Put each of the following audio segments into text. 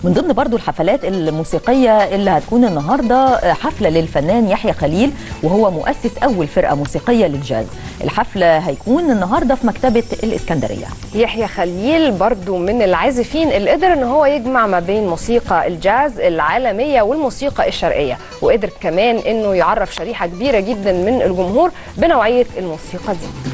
من ضمن برضو الحفلات الموسيقيه اللي هتكون النهارده حفله للفنان يحيى خليل وهو مؤسس اول فرقه موسيقيه للجاز الحفله هيكون النهارده في مكتبه الاسكندريه يحيى خليل برضو من العازفين اللي قدر ان هو يجمع ما بين موسيقى الجاز العالميه والموسيقى الشرقيه وقدر كمان انه يعرف شريحه كبيره جدا من الجمهور بنوعيه الموسيقى دي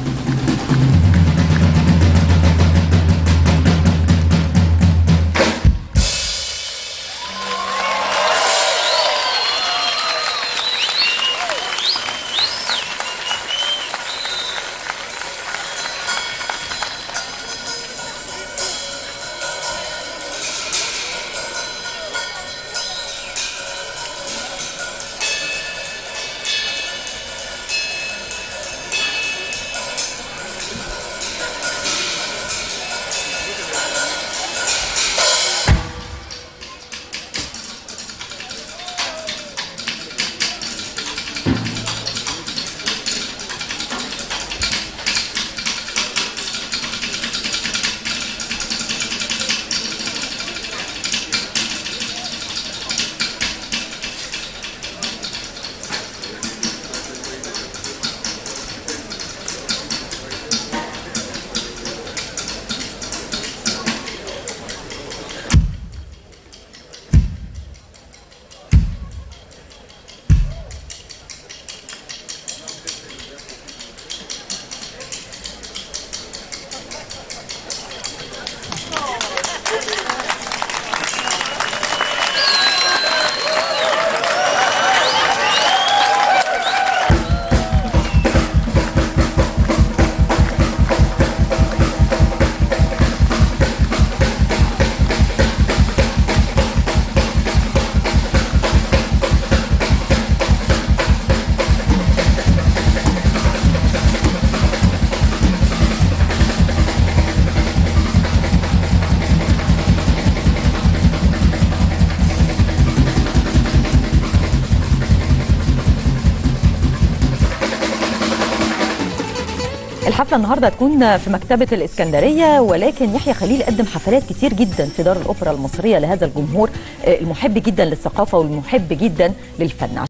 الحفله النهارده هتكون في مكتبه الاسكندريه ولكن يحيى خليل قدم حفلات كتير جدا في دار الاوبرا المصريه لهذا الجمهور المحب جدا للثقافه والمحب جدا للفن